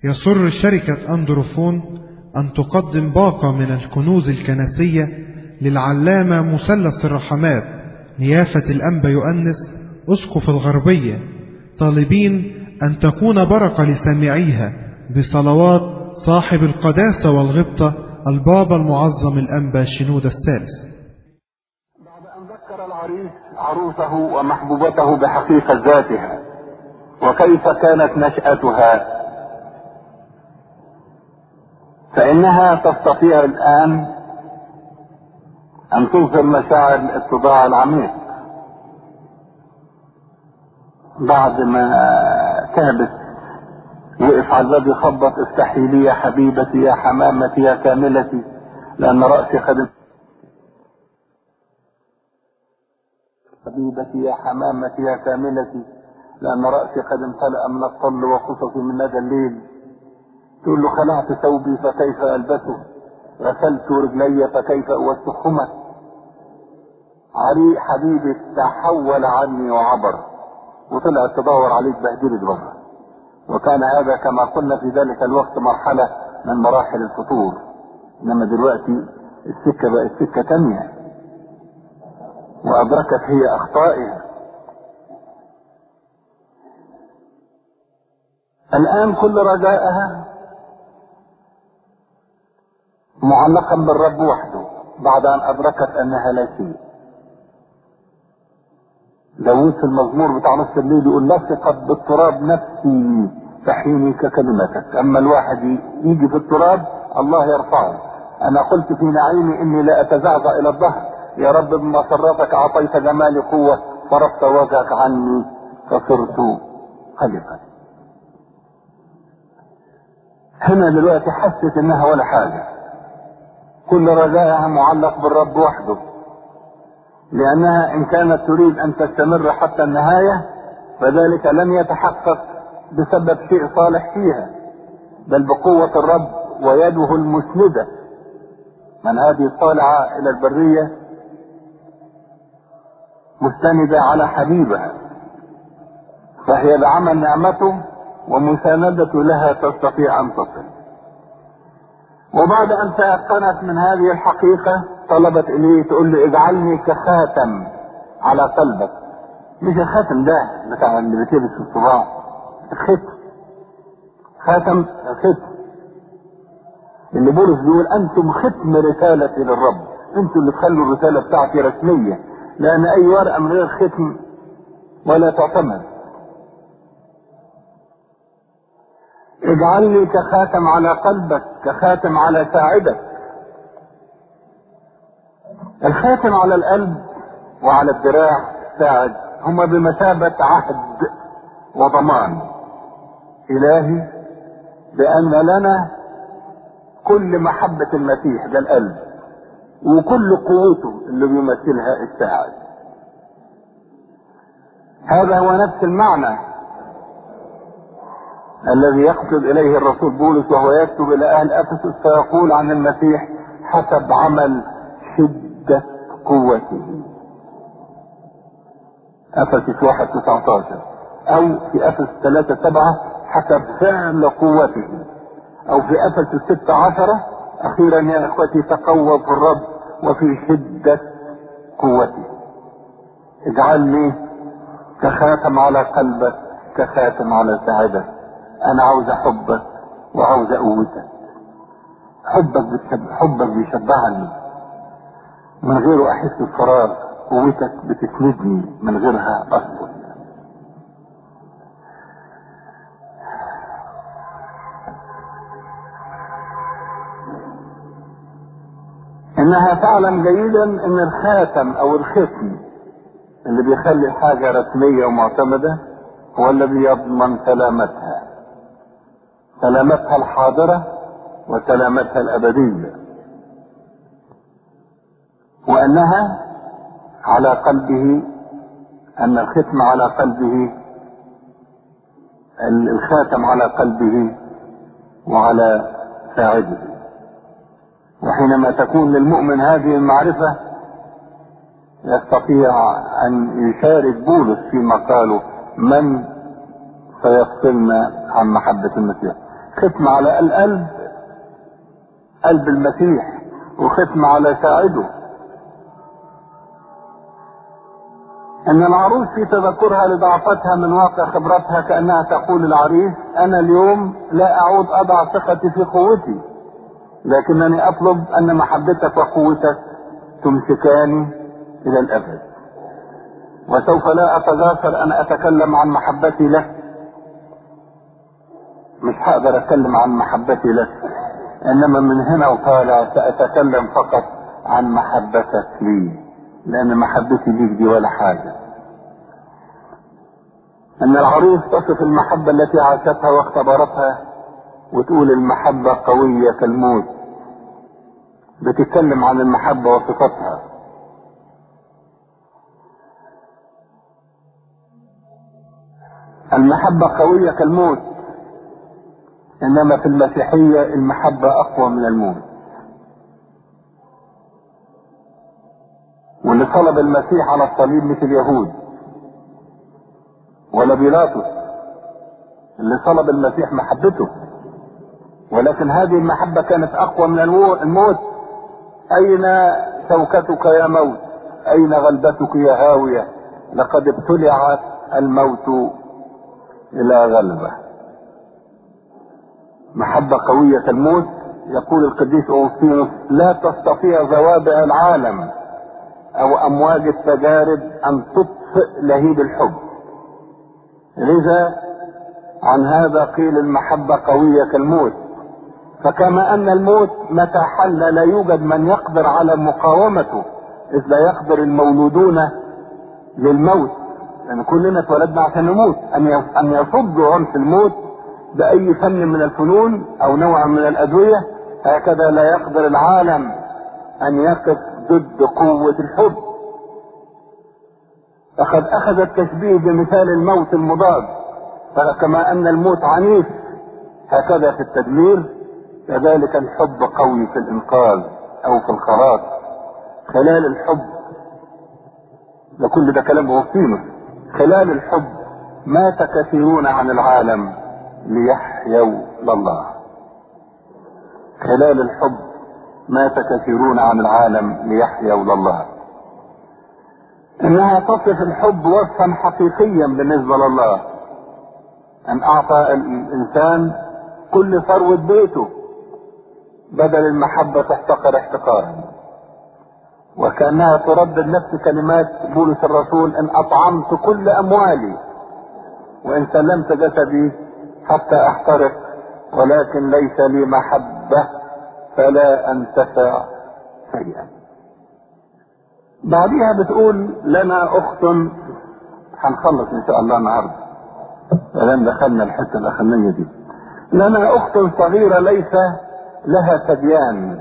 يسر شركة أندروفون أن تقدم باقة من الكنوز الكنسية للعلامة مثلث الرحمات نيافة الأنبا يؤنس أسقف الغربية طالبين أن تكون بركة لسامعيها بصلوات صاحب القداسة والغبطة البابا المعظم الأنبا شنود الثالث بعد أن ذكر العريس عروسه ومحبوبته بحقيقة ذاتها وكيف كانت نشأتها فإنها تستطيع الآن أن تظهر مشاعر الاتضاع العميق بعد ما كابت وقف على الباب يخبط افتحي لي يا حبيبتي يا حمامتي يا كاملتي لأن رأسي خدم حبيبتي يا حمامتي يا كاملتي لأن رأسي قد امتلأ من الطل وقصصي من ندى الليل تقول له خلعت ثوبي فكيف ألبسه غسلت رجلي فكيف أوسخهما علي حبيبي تحول عني وعبر وطلعت تدور عليك بهدلت بره وكان هذا كما قلنا في ذلك الوقت مرحلة من مراحل الفطور انما دلوقتي السكة بقت سكة تانية وادركت هي اخطائها الان كل رجائها معلقا بالرب وحده بعد ان ادركت انها لا شيء داوود في المزمور بتاع نص الليل يقول لصقت بالتراب نفسي تحيني ككلمتك اما الواحد يجي في التراب الله يرفعه انا قلت في نعيمي اني لا اتزعزع الى الظهر يا رب بمسرتك اعطيت جمالي قوة فرفت وجهك عني فصرت قلقا هنا دلوقتي حست انها ولا حاجة كل رجائها معلق بالرب وحده لأنها إن كانت تريد أن تستمر حتى النهاية فذلك لن يتحقق بسبب شيء صالح فيها بل بقوة الرب ويده المسندة من هذه الطالعة إلى البرية مستندة على حبيبها فهي بعمل نعمته ومساندته لها تستطيع أن تصل وبعد أن تيقنت من هذه الحقيقة طلبت إليه تقول له اجعلني كخاتم على قلبك مش الخاتم ده بتاع اللي بيتلبس في الصباع الختم خاتم ختم اللي بولس بيقول انتم ختم رسالتي للرب انتم اللي تخلوا الرسالة بتاعتي رسمية لان اي ورقة من غير ختم ولا تعتمد اجعلني كخاتم على قلبك كخاتم على ساعدك الخاتم على القلب وعلى الذراع ساعد هما بمثابة عهد وضمان إلهي بأن لنا كل محبة المسيح ده القلب وكل قوته اللي بيمثلها الساعد هذا هو نفس المعنى الذي يقصد إليه الرسول بولس وهو يكتب إلى أهل أفسس فيقول عن المسيح حسب عمل شدة قوته أفسس واحد تسعة عشر أو في أفسس ثلاثة سبعة حسب فعل قوته أو في أفسس ستة عشرة أخيرا يا إخوتي تقوى في الرب وفي شدة قوته اجعلني كخاتم على قلبك كخاتم على سعادتك أنا عاوز حبك وعاوز قوتك حبك بتشب... حبك بيشبعني من غيره احس بفراغ قوتك بتسندني من غيرها اصبر انها تعلم جيدا ان الخاتم او الختم اللي بيخلي الحاجة رسمية ومعتمدة هو الذي يضمن سلامتها سلامتها الحاضرة وسلامتها الابدية وانها على قلبه ان الختم على قلبه الخاتم على قلبه وعلى ساعده وحينما تكون للمؤمن هذه المعرفة يستطيع ان يشارك بولس فيما قاله من سيفصلنا عن محبة المسيح ختم على القلب قلب المسيح وختم على ساعده ان العروس في تذكرها لضعفتها من واقع خبرتها كانها تقول العريس انا اليوم لا اعود اضع ثقتي في قوتي لكنني اطلب ان محبتك وقوتك تمسكاني الى الابد وسوف لا اتغافل ان اتكلم عن محبتي لك مش هقدر اتكلم عن محبتي لك انما من هنا وطالع ساتكلم فقط عن محبتك لي لان محبتي ليك دي ولا حاجه ان العروس تصف المحبه التي عاشتها واختبرتها وتقول المحبه قويه كالموت بتتكلم عن المحبه وصفتها المحبه قويه كالموت انما في المسيحيه المحبه اقوى من الموت واللي طلب المسيح على الصليب مثل اليهود ولا بيلاطس اللي طلب المسيح محبته ولكن هذه المحبة كانت أقوى من الموت أين شوكتك يا موت أين غلبتك يا هاوية لقد ابتلع الموت إلى غلبة محبة قوية الموت يقول القديس أوسطينوس لا تستطيع زوابع العالم او امواج التجارب ان تطفئ لهيب الحب لذا عن هذا قيل المحبة قوية كالموت فكما ان الموت متى حل لا يوجد من يقدر على مقاومته اذ لا يقدر المولودون للموت لان يعني كلنا اتولدنا عشان نموت ان ان يصدوا عنف الموت باي فن من الفنون او نوع من الادويه هكذا لا يقدر العالم ان يقف ضد قوة الحب فقد أخذ التشبيه بمثال الموت المضاد فكما أن الموت عنيف هكذا في التدمير كذلك الحب قوي في الإنقاذ أو في الخلاص خلال الحب ده كل ده كلام أوغسطينوس خلال الحب مات كثيرون عن العالم ليحيوا لله خلال الحب مات كثيرون عن العالم ليحيوا لله انها تصف الحب وصفا حقيقيا بالنسبه لله ان اعطى الانسان كل ثروه بيته بدل المحبه تحتقر احتقارا وكانها تردد نفس كلمات بولس الرسول ان اطعمت كل اموالي وان سلمت جسدي حتى احترق ولكن ليس لي محبه فلا انتفع شيئا بعديها بتقول لنا اخت هنخلص ان شاء الله النهارده لان دخلنا الحته الاخرانيه دي لنا اخت صغيره ليس لها تبيان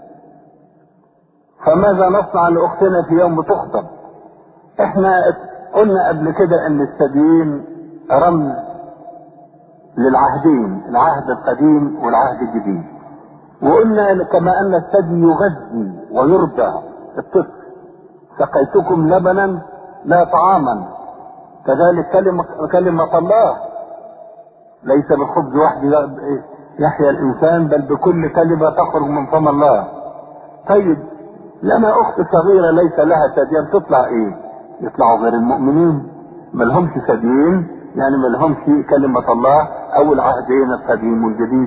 فماذا نصنع لاختنا في يوم تخطب احنا قلنا قبل كده ان التدين رمز للعهدين العهد القديم والعهد الجديد وقلنا كما ان الثدي يغذي ويرضع الطفل سقيتكم لبنا لا طعاما كذلك كلمة, كلمة الله ليس بالخبز وحده يحيا الانسان بل بكل كلمة تخرج من فم الله طيب لنا اخت صغيرة ليس لها ثديان تطلع ايه يطلعوا غير المؤمنين ملهمش ثديين يعني ملهمش كلمة الله او العهدين القديم والجديد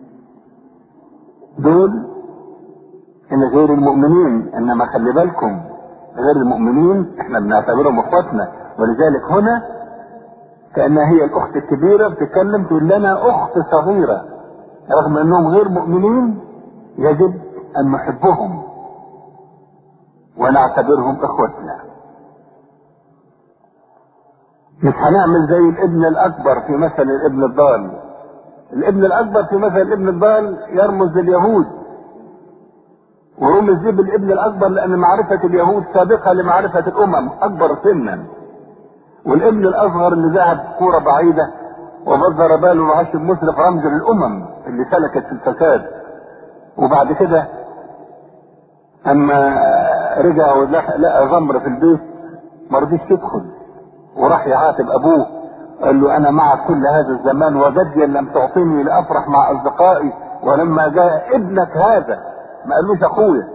دول ان غير المؤمنين انما خلي بالكم غير المؤمنين احنا بنعتبرهم اخواتنا ولذلك هنا كانها هي الاخت الكبيره بتتكلم تقول لنا اخت صغيره رغم انهم غير مؤمنين يجب ان نحبهم ونعتبرهم اخوتنا مش هنعمل زي الابن الاكبر في مثل الابن الضال الابن الاكبر في مثل الابن الضال يرمز لليهود ورمز ليه بالابن الاكبر لان معرفة اليهود سابقة لمعرفة الامم اكبر سنا والابن الاصغر اللي ذهب كورة بعيدة وبذر باله وعاش مسرف رمز للامم اللي سلكت في الفساد وبعد كده اما رجع ولقى زمر في البيت ما رضيش يدخل وراح يعاتب ابوه قال له انا معك كل هذا الزمان وجديا لم تعطيني لافرح مع اصدقائي ولما جاء ابنك هذا ما قالوش اخويا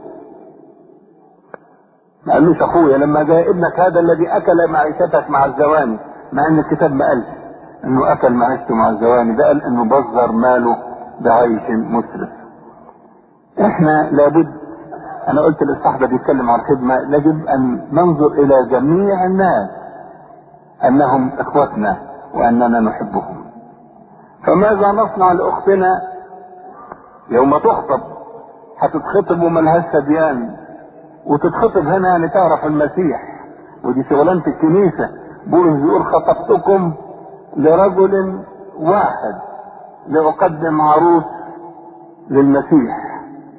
ما قالوش اخويا لما جاء ابنك هذا الذي اكل معيشتك مع الزواني مع ان الكتاب ما قالش انه اكل معيشته مع الزواني ده قال انه بذر ماله بعيش مسرف احنا لابد انا قلت الاصحاح ده بيتكلم عن الخدمه يجب ان ننظر الى جميع الناس انهم اخوتنا واننا نحبهم فماذا نصنع لاختنا يوم تخطب هتتخطب وملهاش سبيان وتتخطب هنا يعني تعرف المسيح ودي شغلانه الكنيسه بولس بيقول خطبتكم لرجل واحد لاقدم عروس للمسيح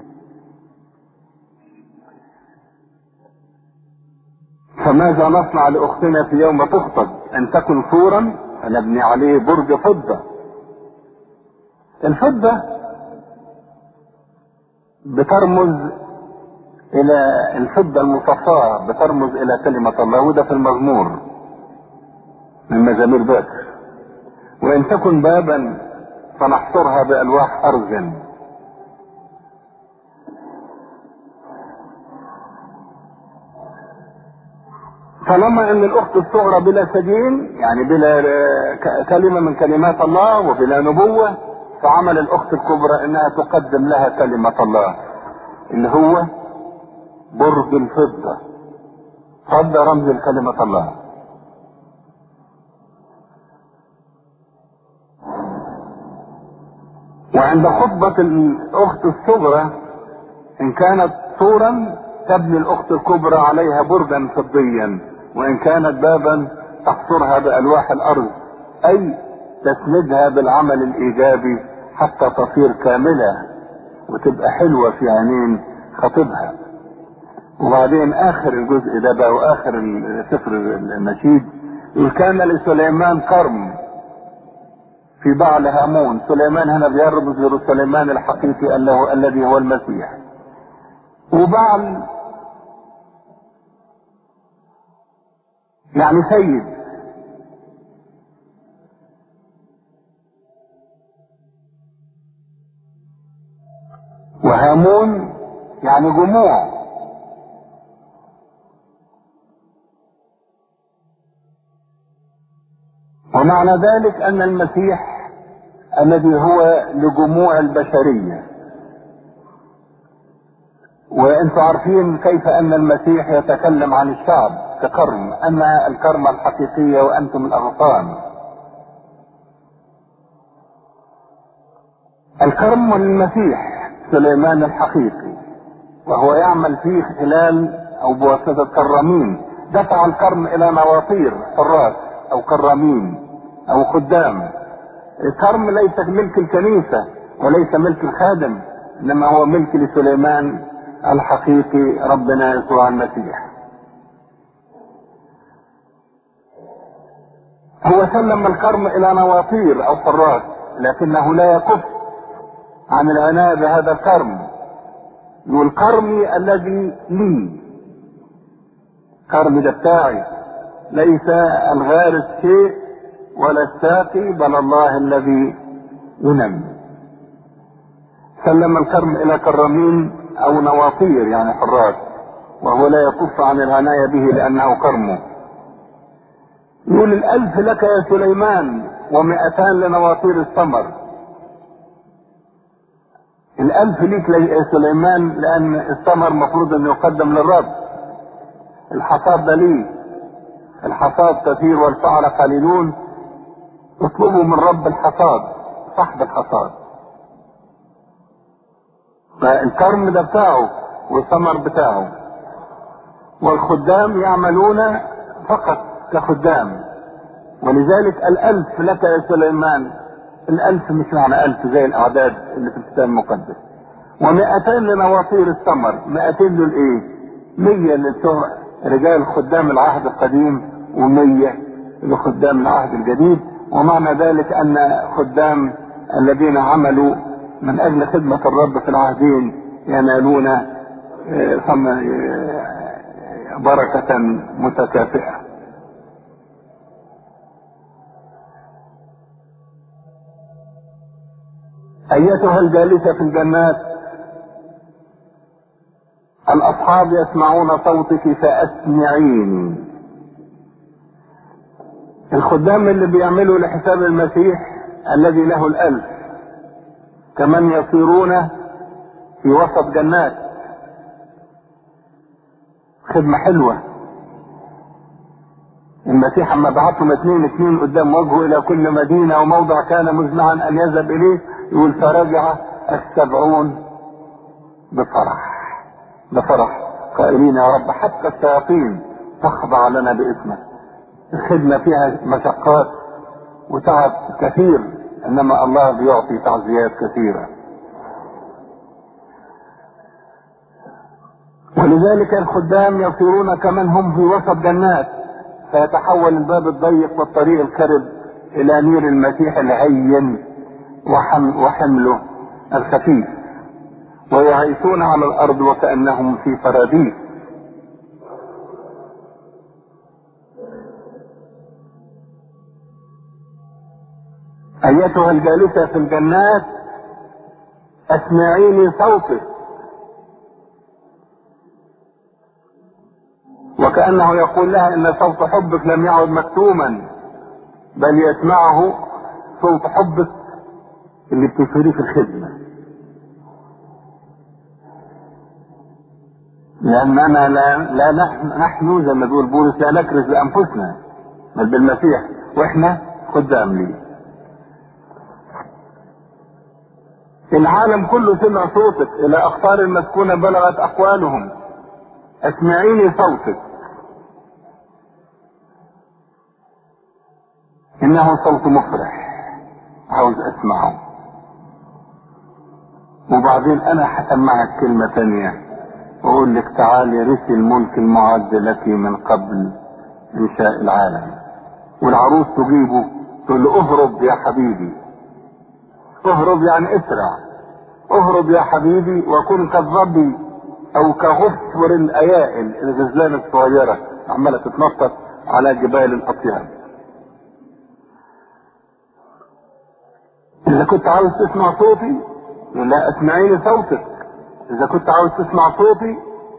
فماذا نصنع لاختنا في يوم تخطب ان تكن سورا فنبني عليه برج فضه الفضه بترمز الى الفضه المصفاه بترمز الى كلمه الله وده في المزمور من مزامير بكر وان تكن بابا فنحصرها بالواح ارز طالما ان الاخت الصغرى بلا سجين يعني بلا كلمه من كلمات الله وبلا نبوه فعمل الاخت الكبرى انها تقدم لها كلمه الله اللي هو برج الفضه فضه رمز لكلمه الله وعند خطبة الأخت الصغرى إن كانت صورا تبني الأخت الكبرى عليها برجا فضيا وإن كانت بابا تحصرها بألواح الأرض أي تسندها بالعمل الإيجابي حتى تصير كاملة وتبقى حلوة في عينين خطيبها وبعدين آخر الجزء ده بقى وآخر سفر النشيد يقول كان لسليمان كرم في بعل هامون سليمان هنا بيرمز لسليمان الحقيقي انه الذي هو المسيح وبعل يعني سيد وهامون يعني جموع ومعنى ذلك ان المسيح الذي هو لجموع البشريه وانتم عارفين كيف ان المسيح يتكلم عن الشعب ككرم انا الكرمة الحقيقية وانتم الاغصان الكرم للمسيح سليمان الحقيقي وهو يعمل فيه خلال او بواسطة كرامين دفع الكرم الى نواطير حراس او كرامين او خدام الكرم ليس ملك الكنيسة وليس ملك الخادم انما هو ملك لسليمان الحقيقي ربنا يسوع المسيح هو سلم الكرم الى نواطير او حراس لكنه لا يكف عن العناية بهذا الكرم يقول كرمي الذي لي كرمي ده بتاعي ليس الغارس شيء ولا الساقي بل الله الذي ينمي سلم الكرم الى كرامين او نواطير يعني حراس وهو لا يكف عن العناية به لانه كرمه يقول الالف لك يا سليمان ومئتان لنواطير الثمر الالف ليك يا سليمان لان الثمر مفروض انه يقدم للرب الحصاد ده ليه الحصاد كثير والفعل قليلون اطلبوا من رب الحصاد صاحب الحصاد فالكرم ده بتاعه والثمر بتاعه والخدام يعملون فقط كخدام ولذلك الألف لك يا سليمان الألف مش معنى ألف زي الأعداد اللي في الكتاب المقدس ومئتين لنواطير الثمر مئتين دول ايه مية لبتوع رجال خدام العهد القديم ومية لخدام العهد الجديد ومعنى ذلك أن خدام الذين عملوا من أجل خدمة الرب في العهدين ينالون بركة متكافئة أيتها الجالسة في الجنات الأصحاب يسمعون صوتك فأسمعيني الخدام اللي بيعملوا لحساب المسيح الذي له الألف كمن يصيرون في وسط جنات خدمة حلوة المسيح اما بعتهم اثنين اثنين قدام وجهه الى كل مدينة وموضع كان مزمعا ان يذهب اليه يقول فرجع السبعون بفرح بفرح قائلين يا رب حتى الشياطين تخضع لنا باسمك الخدمة فيها مشقات وتعب كثير انما الله بيعطي تعزيات كثيرة ولذلك الخدام يصيرون كمن هم في وسط جنات فيتحول الباب الضيق والطريق الكرب الى نير المسيح الهين وحم وحمله الخفيف ويعيشون على الارض وكانهم في فراديس ايتها الجالسه في الجنات اسمعيني صوتك وكأنه يقول لها إن صوت حبك لم يعد مكتوما بل يسمعه صوت حبك اللي بتثيريه في الخدمة لأننا لا, لا نحن, نحن زي ما بيقول بولس لا نكرز بأنفسنا بل بالمسيح وإحنا خدام ليه العالم كله سمع صوتك إلى أقطار المسكونة بلغت أقوالهم اسمعيني صوتك انه صوت مفرح عاوز اسمعه وبعدين انا هسمعك كلمة تانية واقول لك تعالي رثي الملك المعد لك من قبل انشاء العالم والعروس تجيبه تقول له اهرب يا حبيبي اهرب يعني اسرع اهرب يا حبيبي وكن كالظبي او كغفر الايائل الغزلان الصغيرة عمالة تتنطط على جبال الاطيان اذا كنت عاوز تسمع صوتي لا اسمعيني صوتك اذا كنت عاوز تسمع صوتي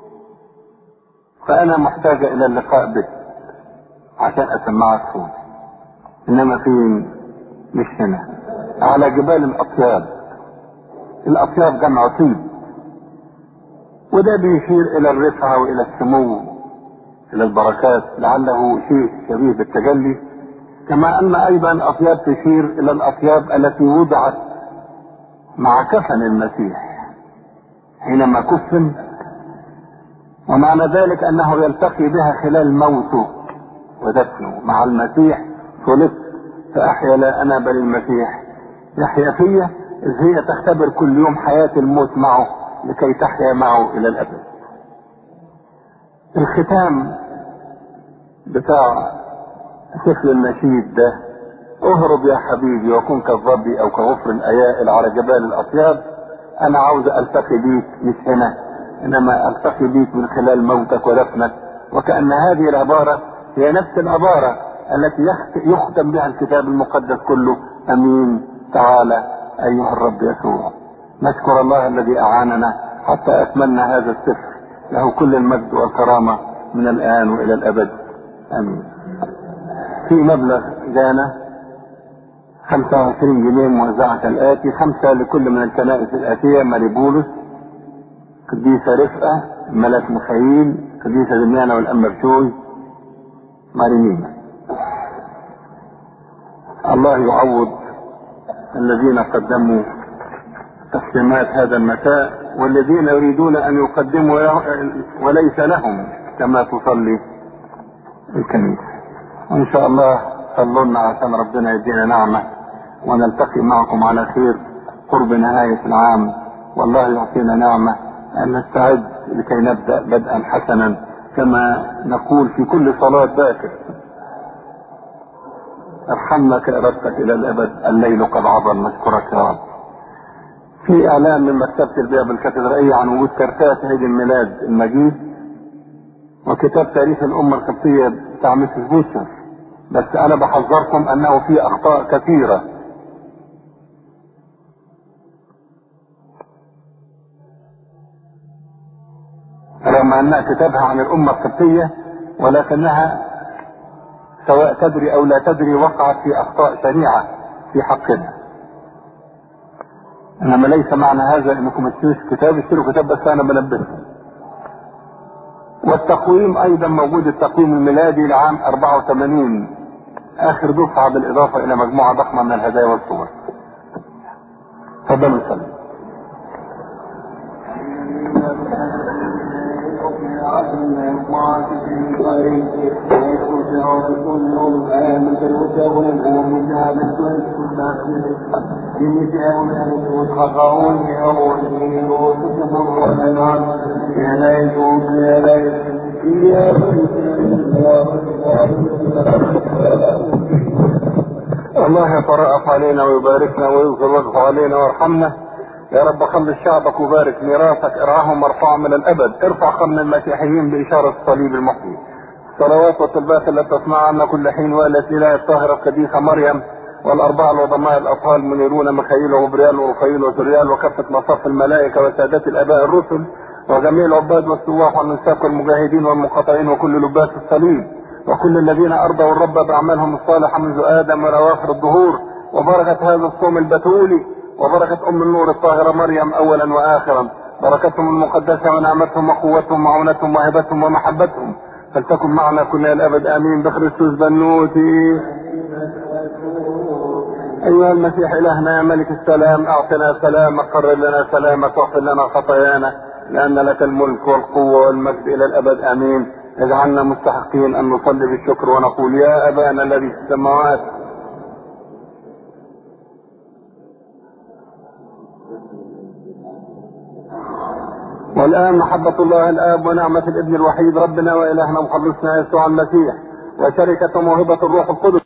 فانا محتاجة الى اللقاء بك عشان اسمعك صوتي انما فين مش هنا على جبال الاطياب الاطياب جمع طيب وده بيشير الى الرفعة والى السمو الى البركات لعله شيء شبيه بالتجلي كما ان ايضا اطياب تشير الى الاطياب التي وضعت مع كفن المسيح حينما كفن ومعنى ذلك انه يلتقي بها خلال موته ودفنه مع المسيح صلبت فاحيا لا انا بل المسيح يحيا فيا اذ هي تختبر كل يوم حياة الموت معه لكي تحيا معه الى الابد الختام بتاع سفل النشيد ده اهرب يا حبيبي وكن كالظبي او كغفر الايائل على جبال الاطياب انا عاوز التقي بيك مش هنا انما التقي بيك من خلال موتك ودفنك وكأن هذه العبارة هي نفس العبارة التي يختم بها الكتاب المقدس كله امين تعالى ايها الرب يسوع نشكر الله الذي اعاننا حتى اكملنا هذا السفر له كل المجد والكرامة من الان والى الابد امين في مبلغ جانا 25 جنيه موزعة كالآتي خمسة لكل من الكنائس الآتية ماري بولس قديسة رفقة ملاك مخيل قديسة دميانة والأمرشوي مارينينا الله يعوض الذين قدموا تقسيمات هذا المساء والذين يريدون أن يقدموا وليس لهم كما تصلي الكنيسة وإن شاء الله صلوا لنا عشان ربنا يدينا نعمة ونلتقي معكم على خير قرب نهاية العام والله يعطينا نعمة أن نستعد لكي نبدأ بدءا حسنا كما نقول في كل صلاة باكر ارحمنا كإرادتك إلى الأبد الليل قد عظم نشكرك يا رب في إعلان من مكتبة البيئة الكاتدرائية عن وجود كارتات عيد الميلاد المجيد وكتاب تاريخ الأمة القبطية بتاع ميسيس بوشر بس أنا بحذركم أنه في أخطاء كثيرة رغم انها كتابها عن الامة القبطية ولكنها سواء تدري او لا تدري وقعت في اخطاء شنيعة في حقنا انما ليس معنى هذا انكم تشتروا كتاب اشتروا كتاب بس انا بلبسكم والتقويم ايضا موجود التقويم الميلادي لعام 84 اخر دفعة بالاضافة الى مجموعة ضخمة من الهدايا والصور تفضلوا سلم الله يترأف علينا ويباركنا ويغفر ويغفر علينا ويرحمنا يا رب خلص شعبك وبارك ميراثك ارعاهم وارفعهم من الابد ارفع قرن المسيحيين باشاره الصليب المحيي الصلوات والطلبات التي تصنع عنا كل حين والتي لا الطاهره القديسه مريم والاربعه العظماء الاطهار منيرون ميخائيل وغبريال ورفائيل وسريال وكافه مصاف الملائكه وسادات الاباء الرسل وجميع العباد والسواح والنساك والمجاهدين والمقاطعين وكل لباس الصليب وكل الذين ارضوا الرب باعمالهم الصالحه منذ ادم الى اواخر الظهور وبركه هذا الصوم البتولي وبركة أم النور الطاهرة مريم أولا وآخرا بركتهم المقدسة ونعمتهم وقوتهم وعونتهم وهبتهم ومحبتهم فلتكن معنا كلنا الأبد آمين بخريستوس بنوتي أيها المسيح إلهنا يا ملك السلام أعطنا سلامك قرر لنا سلامك واغفر لنا خطايانا لأن لك الملك والقوة والمجد إلى الأبد آمين اجعلنا مستحقين أن نصلي بالشكر ونقول يا أبانا الذي في السماوات والآن محبة الله الآب ونعمة الابن الوحيد ربنا وإلهنا ومخلصنا يسوع المسيح وشركة موهبة الروح القدس